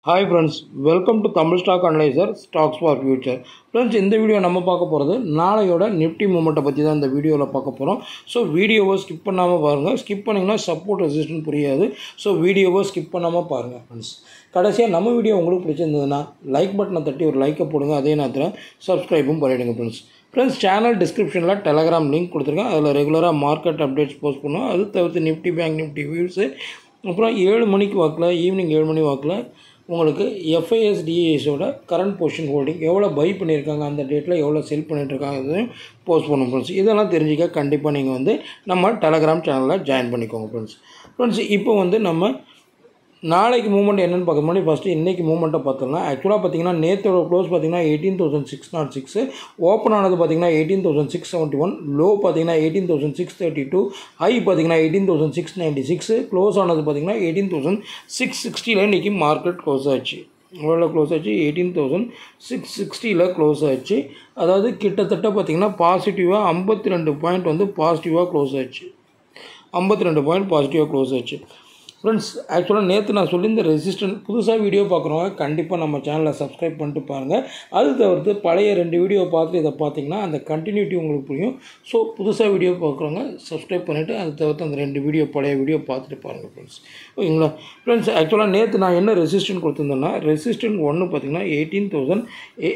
hi friends welcome to Tamil stock analyser stocks for future friends இந்த video நம்ம பார்க்க போகிறது நாளையோட நிஃப்டி மூமெண்ட்டை பற்றி தான் இந்த வீடியோவில் பார்க்க போகிறோம் ஸோ வீடியோவை ஸ்கிப் பண்ணாமல் பாருங்கள் ஸ்கிப் பண்ணிங்கன்னா சப்போர்ட் ரெசிஸ்டன்ட் புரியாது ஸோ வீடியோவை ஸ்கிப் பண்ணாமல் பாருங்கள் ஃப்ரெண்ட்ஸ் கடைசியாக நம்ம வீடியோ உங்களுக்கு பிடிச்சிருந்ததுன்னா லைக் பட்டனை தட்டி ஒரு லைக்கை போடுங்க அதே நேரத்தில் சப்ஸ்கிரைபும் பண்ணிவிடுங்க ஃப்ரெண்ட்ஸ் ஃப்ரெண்ட்ஸ் சேனல் டிஸ்கிரிப்ஷனில் டெலகிராம் லிங்க் கொடுத்துருக்கேன் அதில் ரெகுலராக மார்க்கெட் அப்டேட்ஸ் போஸ்ட் பண்ணுவோம் அது தவிர்த்து நிஃப்டி பேங்க் நிஃப்டி வியூஸு அப்புறம் ஏழு மணிக்கு வாக்கில் ஈவினிங் ஏழு மணி வாக்கில் உங்களுக்கு எஃப்ஐஎஸ்டிஏஸோட கரண்ட் பொசிஷன் ஹோல்டிங் எவ்வளோ பை பண்ணியிருக்காங்க அந்த டேட்டில் எவ்வளோ செல் பண்ணிட்டுருக்காங்க போஸ்ட் பண்ணும் ஃப்ரெண்ட்ஸ் இதெல்லாம் தெரிஞ்சிக்க கண்டிப்பாக நீங்கள் வந்து நம்ம டெலகிராம் சேனலில் ஜாயின் பண்ணிக்கோங்க ஃப்ரெண்ட்ஸ் ஃப்ரெண்ட்ஸ் இப்போ வந்து நம்ம நாளைக்கு மூமெண்ட் என்னென்னு பார்க்க முன்னாடி ஃபஸ்ட்டு இன்றைக்கி மூமெண்ட்டை பார்த்தோம்னா ஆக்சுவலாக பார்த்தீங்கன்னா நேற்றோட க்ளோஸ் பார்த்தீங்கன்னா eighteen thousand six nought six open ஆனது பார்த்தீங்கன்னா eighteen thousand six seventy one low பார்த்தீங்கன்னா eighteen thousand six thirty two high பார்த்தீங்கன்னா eighteen thousand six ninety six close ஆனது பார்த்தீங்கன்னா எயிட்டீன் தௌசண்ட் சிக்ஸ் சிக்ஸ்டியில் இன்றைக்கி மார்க்கெட் க்ளோஸ் ஆச்சு எவ்வளோ க்ளோஸ் ஆச்சு எயிட்டீன் தௌசண்ட் சிக்ஸ் சிக்ஸ்டியில் க்ளோஸ் ஆச்சு அதாவது கிட்டத்தட்ட பார்த்திங்கன்னா பாசிட்டிவாக ஐம்பத்தி ரெண்டு பாயிண்ட் வந்து பாசிட்டிவாக க்ளோஸ் ஆச்சு ஐம்பத்தி ரெண்டு பாயிண்ட் பாசிட்டிவாக க்ளோஸ் ஆச்சு ஃப்ரெண்ட்ஸ் ஆக்சுவலாக நேற்று நான் சொல்லியிருந்த ரெசிஸ்டன்ட் புதுசாக வீடியோ பார்க்குறவங்க கண்டிப்பாக நம்ம சேனலில் சப்ஸ்கிரைப் பண்ணிட்டு பாருங்கள் அது தவிர்த்து பழைய ரெண்டு வீடியோ பார்த்து இதை பார்த்தீங்கன்னா அந்த கண்டினியூட்டி உங்களுக்கு புரியும் ஸோ புதுசாக வீடியோ பார்க்குறவங்க சப்ஸ்கிரைப் பண்ணிவிட்டு அது தவிர்த்து அந்த ரெண்டு வீடியோ பழைய வீடியோ பார்த்துட்டு பாருங்கள் ஃப்ரெண்ட்ஸ் ஓகேங்களா ஃப்ரெண்ட்ஸ் ஆக்சுவலாக நேற்று நான் என்ன ரெசிஸ்டன்ட் கொடுத்துருந்தேன்னா ரெசிஸ்டன்ட் ஒன்று பார்த்தீங்கன்னா eighteen thousand uh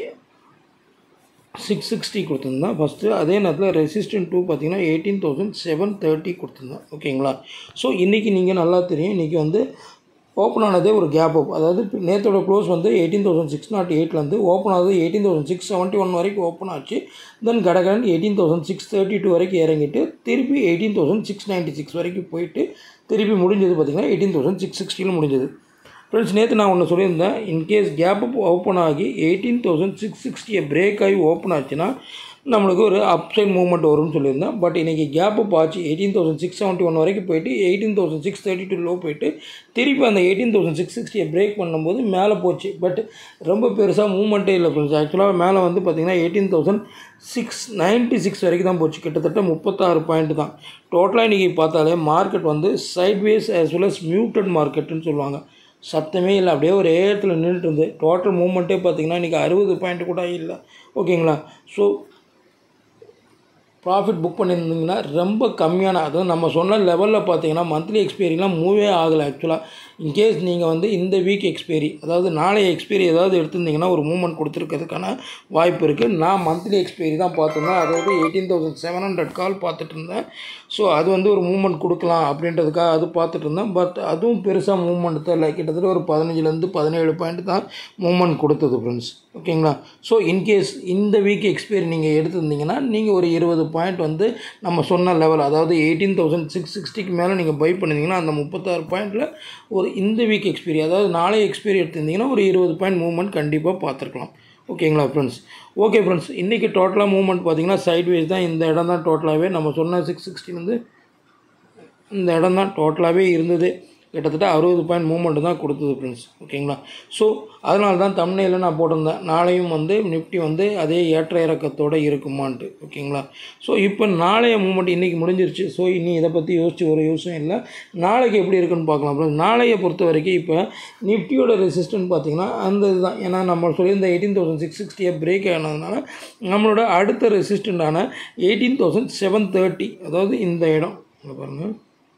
six sixty கொடுத்துருந்தேன் ஃபஸ்ட்டு அதே நேரத்தில் ரெசிஸ்டன்ட் டூ பார்த்தீங்கன்னா எயிட்டீன் தௌசண்ட் செவன் தேர்ட்டி கொடுத்துருந்தேன் ஓகேங்களா ஸோ இன்றைக்கி நீங்கள் நல்லா தெரியும் இன்றைக்கி வந்து ஓப்பன் ஆனதே ஒரு கேப் அப் அதாவது நேற்றோட க்ளோஸ் வந்து எயிட்டீன் தௌசண்ட் சிக்ஸ் நாட் எயிட்லேருந்து ஓப்பன் ஆனது eighteen thousand six seventy one வரைக்கும் ஓப்பன் ஆச்சு தென் கடகடன் eighteen thousand six thirty two வரைக்கும் இறங்கிட்டு திருப்பி eighteen thousand six ninety six வரைக்கும் போயிட்டு திருப்பி முடிஞ்சது பார்த்திங்கன்னா எயிட்டீன் தௌசண்ட் சிக்ஸ் சிக்ஸ்டியில் முடிஞ்சது ஃப்ரெண்ட்ஸ் நேற்று நான் ஒன்று சொல்லியிருந்தேன் இன்கேஸ் கேப் அப் ஓப்பன் ஆகி எயிட்டீன் தௌசண்ட் சிக்ஸ் சிக்ஸ்டியை பிரேக் ஆகி ஓப்பன் ஆச்சுன்னா நம்மளுக்கு ஒரு அப்சைட் மூவ்மெண்ட் வரும்னு சொல்லியிருந்தேன் பட் இன்றைக்கி கேப் அப் ஆச்சு eighteen thousand six seventy one வரைக்கும் போயிட்டு eighteen thousand six thirty two low போயிட்டு திருப்பி அந்த எயிட்டீன் தௌசண்ட் சிக்ஸ் சிக்ஸ்டியை பிரேக் பண்ணும்போது மேலே போச்சு பட் ரொம்ப பெருசாக மூவ்மெண்ட்டே இல்லை ஃப்ரெண்ட்ஸ் ஆக்சுவலாக மேலே வந்து பார்த்திங்கன்னா eighteen thousand six ninety six வரைக்கும் தான் போச்சு கிட்டத்தட்ட முப்பத்தாறு பாயிண்ட் தான் டோட்டலாக இன்றைக்கி பார்த்தாலே மார்க்கெட் வந்து sideways as well as muted மார்க்கெட்டுன்னு சொல்லுவாங்க சத்தமே இல்லை அப்படியே ஒரு ஏரத்தில் நின்றுட்டு இருந்து டோட்டல் மூவ்மெண்ட்டே பார்த்திங்கன்னா இன்றைக்கி அறுபது பாயிண்ட் கூட இல்லை ஓகேங்களா ஸோ ப்ராஃபிட் புக் பண்ணியிருந்தீங்கன்னா ரொம்ப கம்மியான அதுவும் நம்ம சொன்ன லெவலில் பார்த்தீங்கன்னா மந்த்லி எக்ஸ்பைரிலாம் மூவே ஆகலை ஆக்சுவலாக இன்கேஸ் நீங்கள் வந்து இந்த வீக் எக்ஸ்பைரி அதாவது நாளைய எக்ஸ்பைரி ஏதாவது எடுத்திருந்தீங்கன்னா ஒரு மூவ்மெண்ட் கொடுத்துருக்கிறதுக்கான வாய்ப்பு இருக்குது நான் மந்த்லி எக்ஸ்பைரி தான் பார்த்துருந்தேன் அதாவது eighteen thousand seven hundred call பார்த்துட்டு இருந்தேன் ஸோ அது வந்து ஒரு மூவ்மெண்ட் கொடுக்கலாம் அப்படின்றதுக்காக அது பார்த்துட்டு இருந்தேன் பட் அதுவும் பெருசாக மூவ்மெண்ட் தெரியல கிட்டத்தட்ட ஒரு பதினஞ்சுலேருந்து பதினேழு பாயிண்ட் தான் மூவ்மெண்ட் கொடுத்தது ஃப்ரெண்ட்ஸ் ஓகேங்களா ஸோ இன்கேஸ் இந்த வீக் எக்ஸ்பைரி நீங்கள் எடுத்திருந்தீங்கன்னா நீங்கள் ஒரு இருபது பாயிண்ட் வந்து நம்ம சொன்ன லெவல் அதாவது எயிட்டீன் தௌசண்ட் சிக்ஸ் சிக்ஸ்டிக்கு மேலே நீங்கள் பை பண்ணியிருந்தீங்கன்னா அந்த முப்பத்தாறு பாயிண்ட்டில் ஒரு இந்த வீக் எக்ஸ்பீரி அதாவது நாளை எக்ஸ்பீரி எடுத்திருந்தீங்கன்னா ஒரு இருபது பாயிண்ட் மூவ்மெண்ட் கண்டிப்பாக பார்த்துருக்கலாம் ஓகேங்களா ஃப்ரெண்ட்ஸ் ஓகே ஃப்ரெண்ட்ஸ் இன்றைக்கி டோட்டலாக மூவ்மெண்ட் பார்த்தீங்கன்னா சைட்வேஸ் தான் இந்த இடம் தான் டோட்டலாகவே நம்ம சொன்ன சிக்ஸ் சிக்ஸ்டிலேருந்து இந்த இடம் தான் டோட்டலாகவே இருந்தது கிட்டத்தட்ட அறுபது பாயிண்ட் மூவ்மெண்ட்டு தான் கொடுத்தது ஃப்ரெண்ட்ஸ் ஓகேங்களா ஸோ அதனால தான் தமிழில் நான் போட்டிருந்தேன் நாளையும் வந்து நிஃப்டி வந்து அதே ஏற்ற இறக்கத்தோடு இருக்குமான்ட்டு ஓகேங்களா ஸோ இப்போ நாளைய மூவ்மெண்ட் இன்றைக்கி முடிஞ்சிருச்சு ஸோ இனி இதை பற்றி யோசிச்சு ஒரு யோசனை இல்லை நாளைக்கு எப்படி இருக்குன்னு பார்க்கலாம் ஃப்ரெண்ட்ஸ் நாளையை பொறுத்த வரைக்கும் இப்போ நிஃப்டியோட ரெசிஸ்டன்ட் பார்த்திங்கன்னா அந்த இதுதான் ஏன்னா நம்ம சொல்லியிருந்த எயிட்டீன் தௌசண்ட் சிக்ஸ் சிக்ஸ்டியை பிரேக் ஆனதுனால நம்மளோட அடுத்த ரெசிஸ்டண்ட்டான எயிட்டீன் தௌசண்ட் செவன் தேர்ட்டி அதாவது இந்த இடம் இங்கே பாருங்கள்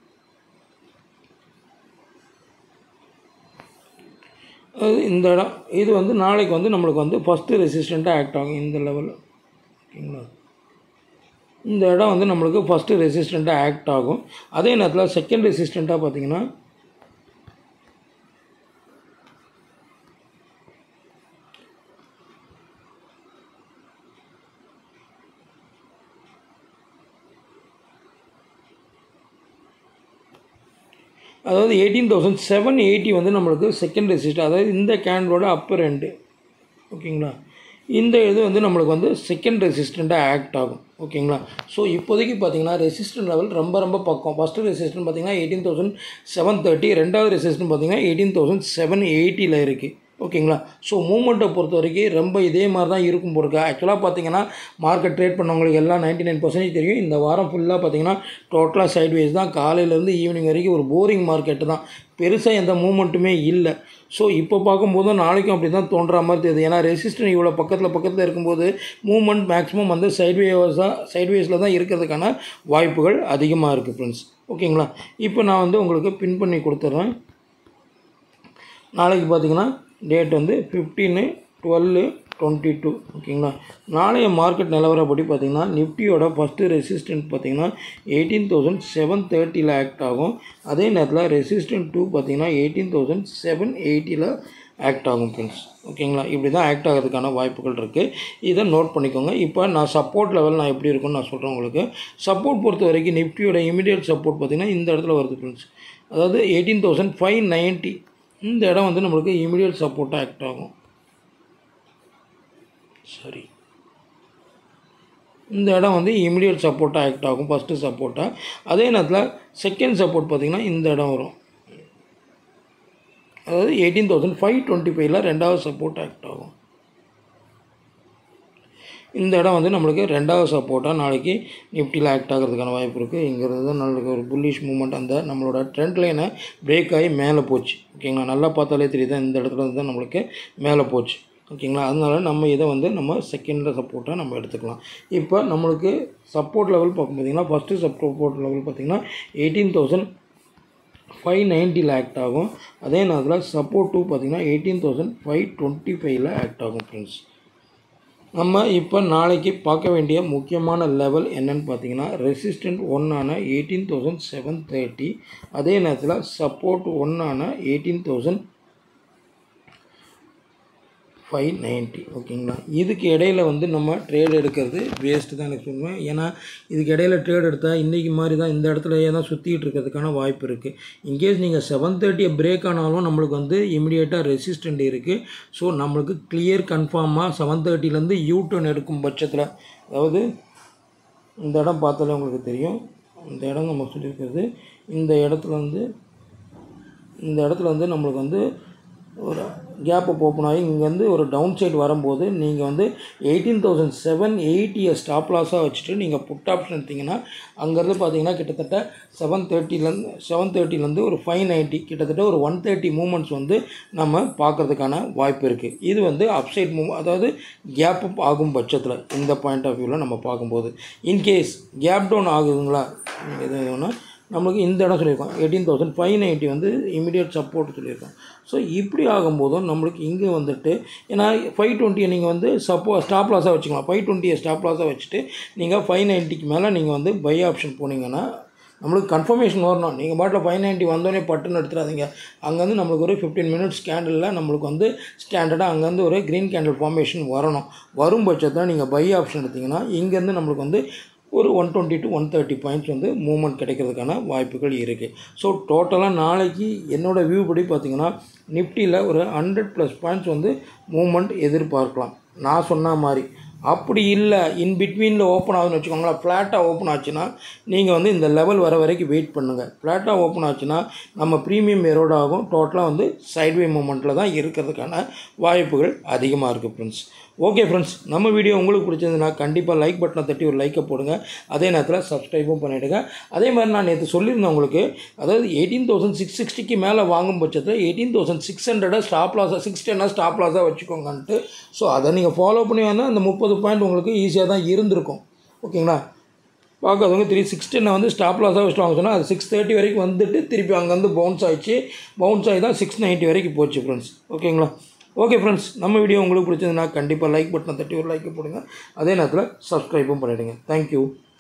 அது இந்த இடம் இது வந்து நாளைக்கு வந்து நம்மளுக்கு வந்து ஃபஸ்ட்டு ரெசிஸ்டண்ட்டாக ஆக்ட் ஆகும் இந்த லெவலில் ஓகேங்களா இந்த இடம் வந்து நம்மளுக்கு ஃபஸ்ட்டு ரெசிஸ்டண்ட்டாக ஆக்ட் ஆகும் அதே நேரத்தில் செகண்ட் ரெசிஸ்டண்ட்டாக பார்த்தீங்கன்னா அதாவது எயிட்டீன் தௌசண்ட் செவன் எயிட்டி வந்து நம்மளுக்கு செகண்ட் ரெசிஸ்ட் அதாவது இந்த கேண்டலோட அப்பர் ரெண்டு ஓகேங்களா இந்த இது வந்து நம்மளுக்கு வந்து செகண்ட் ரெசிஸ்டண்ட்டாக ஆக்ட் ஆகும் ஓகேங்களா ஸோ இப்போதைக்கு பார்த்தீங்கன்னா ரெசிஸ்டன்ட் லெவல் ரொம்ப ரொம்ப பக்கம் ஃபஸ்ட்டு ரெசிஸ்டன்ட் பார்த்தீங்கன்னா எயிட்டீன் தௌசண்ட் செவன் தேர்ட்டி ரெண்டாவது ரெசிஸ்டன்ட் பார்த்தீங்கன்னா எயிட்டீன் தௌசண்ட் செவன் எயிட்டியில் இருக்குது ஓகேங்களா ஸோ மூமெண்ட்டை பொறுத்த வரைக்கும் ரொம்ப இதே மாதிரி தான் இருக்கும் போருக்கு ஆக்சுவலாக பார்த்தீங்கன்னா மார்க்கெட் ட்ரேட் பண்ணவங்களுக்கு எல்லாம் நைன்டி நைன் பர்சன்டேஜ் தெரியும் இந்த வாரம் ஃபுல்லாக பார்த்தீங்கன்னா டோட்டலாக சைட்வேஸ் தான் காலையிலேருந்து ஈவினிங் வரைக்கும் ஒரு போரிங் மார்க்கெட்டு தான் பெருசாக எந்த மூமெண்ட்டுமே இல்லை ஸோ இப்போ பார்க்கும்போது நாளைக்கும் அப்படி தான் தோன்ற மாதிரி தெரியுது ஏன்னா ரெசிஸ்டன் இவ்வளோ பக்கத்தில் பக்கத்தில் இருக்கும்போது மூமெண்ட் மேக்ஸிமம் வந்து சைட்வேஸாக சைட்வேஸில் தான் இருக்கிறதுக்கான வாய்ப்புகள் அதிகமாக இருக்குது ஃப்ரெண்ட்ஸ் ஓகேங்களா இப்போ நான் வந்து உங்களுக்கு பின் பண்ணி கொடுத்துட்றேன் நாளைக்கு பார்த்தீங்கன்னா டேட் வந்து ஃபிஃப்டீனு டுவெல்லு டுவெண்ட்டி டூ ஓகேங்களா நாளைய மார்க்கெட் நிலவரப்படி பார்த்தீங்கன்னா நிஃப்டியோட ஃபஸ்ட்டு ரெசிஸ்டன்ட் பார்த்தீங்கன்னா எயிட்டீன் தௌசண்ட் செவன் தேர்ட்டியில் ஆக்ட் ஆகும் அதே நேரத்தில் ரெசிஸ்டன்ட் டூ பார்த்தீங்கன்னா எயிட்டீன் தௌசண்ட் செவன் எயிட்டியில் ஆக்ட் ஆகும் ஃப்ரெண்ட்ஸ் ஓகேங்களா இப்படி தான் ஆக்ட் ஆகிறதுக்கான வாய்ப்புகள் இருக்குது இதை நோட் பண்ணிக்கோங்க இப்போ நான் சப்போர்ட் லெவல் நான் எப்படி இருக்கும்னு நான் சொல்கிறேன் உங்களுக்கு சப்போர்ட் பொறுத்த வரைக்கும் நிஃப்டியோட இமிடியட் சப்போர்ட் பார்த்தீங்கன்னா இந்த இடத்துல வருது ஃப்ரெண்ட்ஸ் அதாவது எயிட்டீன் தௌசண்ட் ஃபைவ் நைன்ட்டி இந்த இடம் வந்து நம்மளுக்கு இமிடியட் சப்போர்ட்டாக ஆக்ட் ஆகும் சரி இந்த இடம் வந்து இமிடியட் சப்போர்ட்டாக ஆக்ட் ஆகும் ஃபஸ்ட்டு சப்போர்ட்டாக அதே நேரத்தில் செகண்ட் சப்போர்ட் பார்த்திங்கன்னா இந்த இடம் வரும் அதாவது எயிட்டீன் தௌசண்ட் ஃபைவ் டுவெண்ட்டி ஃபைவ்ல ரெண்டாவது சப்போர்ட் ஆக்ட் ஆகும் இந்த இடம் வந்து நம்மளுக்கு ரெண்டாவது சப்போர்ட்டாக நாளைக்கு நிஃப்டியில் ஆக்ட் ஆகிறதுக்கான வாய்ப்பு இருக்குது இங்கிறது தான் நம்மளுக்கு ஒரு புல்லிஷ் மூமெண்ட் அந்த நம்மளோட ட்ரெண்ட் லைனை பிரேக் ஆகி மேலே போச்சு ஓகேங்களா நல்லா பார்த்தாலே தெரியுது இந்த இடத்துல இருந்து தான் நம்மளுக்கு மேலே போச்சு ஓகேங்களா அதனால நம்ம இதை வந்து நம்ம செகண்ட் சப்போர்ட்டாக நம்ம எடுத்துக்கலாம் இப்போ நம்மளுக்கு சப்போர்ட் லெவல் பார்க்கும் பார்த்தீங்கன்னா ஃபஸ்ட்டு சப்போர்ட் லெவல் பார்த்திங்கன்னா எயிட்டீன் தௌசண்ட் ஃபைவ் நைன்ட்டியில் ஆக்ட் ஆகும் அதே நேரத்தில் சப்போர்ட் டூ பார்த்திங்கன்னா எயிட்டீன் தௌசண்ட் ஃபைவ் டுவெண்ட்டி ஃபைவ்ல ஆக்ட் ஆகும் ஃப்ரெண்ட்ஸ் நம்ம இப்போ நாளைக்கு பார்க்க வேண்டிய முக்கியமான லெவல் என்னன்னு பார்த்தீங்கன்னா ரெசிஸ்டன்ட் ஒன்னான எயிட்டீன் தௌசண்ட் செவன் தேர்ட்டி அதே நேரத்தில் சப்போர்ட் ஒன்னான எயிட்டீன் தௌசண்ட் ஃபைவ் நைன்ட்டி ஓகேங்களா இதுக்கு இடையில வந்து நம்ம ட்ரேட் எடுக்கிறது வேஸ்ட்டு தான் எனக்கு சொல்லுவேன் ஏன்னா இதுக்கு இடையில ட்ரேட் எடுத்தால் இன்றைக்கி மாதிரி தான் இந்த இடத்துலையே தான் சுற்றிட்டு இருக்கிறதுக்கான வாய்ப்பு இருக்குது இன்கேஸ் நீங்கள் செவன் தேர்ட்டியை பிரேக் ஆனாலும் நம்மளுக்கு வந்து இமிடியேட்டாக ரெசிஸ்டண்ட் இருக்குது ஸோ நம்மளுக்கு கிளியர் கன்ஃபார்மாக செவன் தேர்ட்டிலேருந்து யூ டர்ன் எடுக்கும் பட்சத்தில் அதாவது இந்த இடம் பார்த்தாலே உங்களுக்கு தெரியும் இந்த இடம் நம்ம சொல்லியிருக்கிறது இந்த இடத்துல வந்து இந்த இடத்துல வந்து நம்மளுக்கு வந்து ஒரு கேப் அப் ஓப்பன் ஆகி இங்கேருந்து ஒரு டவுன் சைடு வரும்போது நீங்கள் வந்து எயிட்டீன் தௌசண்ட் செவன் எயிட்டியை ஸ்டாப் லாஸாக வச்சுட்டு நீங்கள் புட் ஆப்ஷன் எடுத்தீங்கன்னா அங்கேருந்து பார்த்தீங்கன்னா கிட்டத்தட்ட செவன் தேர்ட்டிலேருந்து செவன் தேர்ட்டிலேருந்து ஒரு ஃபைவ் நைன்ட்டி கிட்டத்தட்ட ஒரு ஒன் தேர்ட்டி மூமெண்ட்ஸ் வந்து நம்ம பார்க்குறதுக்கான வாய்ப்பு இருக்குது இது வந்து அப்சைட் மூவ் அதாவது கேப் அப் ஆகும் பட்சத்தில் இந்த பாயிண்ட் ஆஃப் வியூவில் நம்ம பார்க்கும்போது இன்கேஸ் கேப் டவுன் ஆகுதுங்களா எது எதுனா நம்மளுக்கு இந்த இடம் சொல்லியிருக்கோம் எயிட்டீன் தௌசண்ட் ஃபைவ் நைன்ட்டி வந்து இமிடியட் சப்போர்ட் சொல்லியிருக்கோம் ஸோ இப்படி ஆகும்போதும் நம்மளுக்கு இங்கே வந்துட்டு ஏன்னா ஃபைவ் டுவெண்ட்டியை நீங்கள் வந்து சப்போ ஸ்டாப் லாஸாக வச்சுக்கலாம் ஃபைவ் டுவெண்ட்டியை ஸ்டாப் லாஸாக வச்சுட்டு நீங்கள் ஃபைவ் நைன்ட்டிக்கு மேலே நீங்கள் வந்து பை ஆப்ஷன் போனீங்கன்னா நம்மளுக்கு கன்ஃபர்மேஷன் வரணும் நீங்கள் பாட்டில் ஃபைவ் நைன்ட்டி வந்தோடனே பட்டுன்னு எடுத்துடாதீங்க அங்கேருந்து நம்மளுக்கு ஒரு ஃபிஃப்டீன் மினிட்ஸ் கேண்டலில் நம்மளுக்கு வந்து ஸ்டாண்டர்டாக அங்கேருந்து ஒரு க்ரீன் கேண்டில் ஃபார்மேஷன் வரணும் வரும் பட்சத்தில் நீங்கள் பை ஆப்ஷன் எடுத்திங்கன்னா இங்கேருந்து நம்மளுக்கு வந்து ஒரு one twenty to one thirty points வந்து மூவ்மெண்ட் கிடைக்கிறதுக்கான வாய்ப்புகள் இருக்குது ஸோ டோட்டலாக நாளைக்கு என்னோடய வியூ படி பார்த்திங்கன்னா நிஃப்டியில் ஒரு ஹண்ட்ரட் ப்ளஸ் பாயிண்ட்ஸ் வந்து மூவ்மெண்ட் எதிர்பார்க்கலாம் நான் சொன்ன மாதிரி அப்படி இல்லை இன் பிட்வீனில் ஓப்பன் ஆகுதுன்னு வச்சுக்கோங்களேன் ஃப்ளாட்டாக ஓப்பன் ஆச்சுன்னா நீங்கள் வந்து இந்த லெவல் வர வரைக்கும் வெயிட் பண்ணுங்கள் ஃப்ளாட்டாக ஓப்பன் ஆச்சுன்னா நம்ம ப்ரீமியம் எரோட் ஆகும் டோட்டலாக வந்து சைட்வே மூமெண்ட்டில் தான் இருக்கிறதுக்கான வாய்ப்புகள் அதிகமாக இருக்குது ஃப்ரெண்ட்ஸ் ஓகே ஃப்ரெண்ட்ஸ் நம்ம வீடியோ உங்களுக்கு பிடிச்சதுன்னா கண்டிப்பாக லைக் பட்டனை தட்டி ஒரு லைக்கை போடுங்க அதே நேரத்தில் சப்ஸ்கிரைபும் பண்ணிவிடுங்க அதே மாதிரி நான் நேற்று சொல்லியிருந்தேன் உங்களுக்கு அதாவது எயிட்டீன் தௌசண்ட் சிக்ஸ் சிக்ஸ்டிக்கு மேலே வாங்கும் பட்சத்தில் எயிட்டீன் தௌசண்ட் சிக்ஸ் ஹண்ட்ரடாக ஸ்டாப் லாஸாக சிக்ஸ் டென்னாக ஸ்டாப் லாஸாக வச்சுக்கோங்கன்ட்டு ஸோ அதை நீங்கள் ஃபாலோ பண்ணி வந்தால் அந்த முப்பது பாயிண்ட் உங்களுக்கு ஈஸியாக தான் இருந்திருக்கும் ஓகேங்களா பார்க்காதவங்க த்ரீ சிக்ஸ் டென்னை வந்து ஸ்டாப் லாஸாக வச்சுட்டு வாங்க சொன்னால் அது சிக்ஸ் தேர்ட்டி வரைக்கும் வந்துட்டு திருப்பி அங்கேருந்து பவுன்ஸ் ஆயிடுச்சு பவுன்ஸ் ஆகி தான் சிக்ஸ் நைன்ட்டி வரைக்கும் போச்சு ஃப்ரெண்ட்ஸ் ஓகேங்களா ஓகே ஃப்ரெண்ட்ஸ் நம்ம வீடியோ உங்களுக்கு பிடிச்சதுன்னா கண்டிப்பாக லைக் பட்டனை தட்டி ஒரு லைக் போடுங்க அதே நேரத்தில் சப்ஸ்கிரைபும் பண்ணிவிடுங்க தேங்க்யூ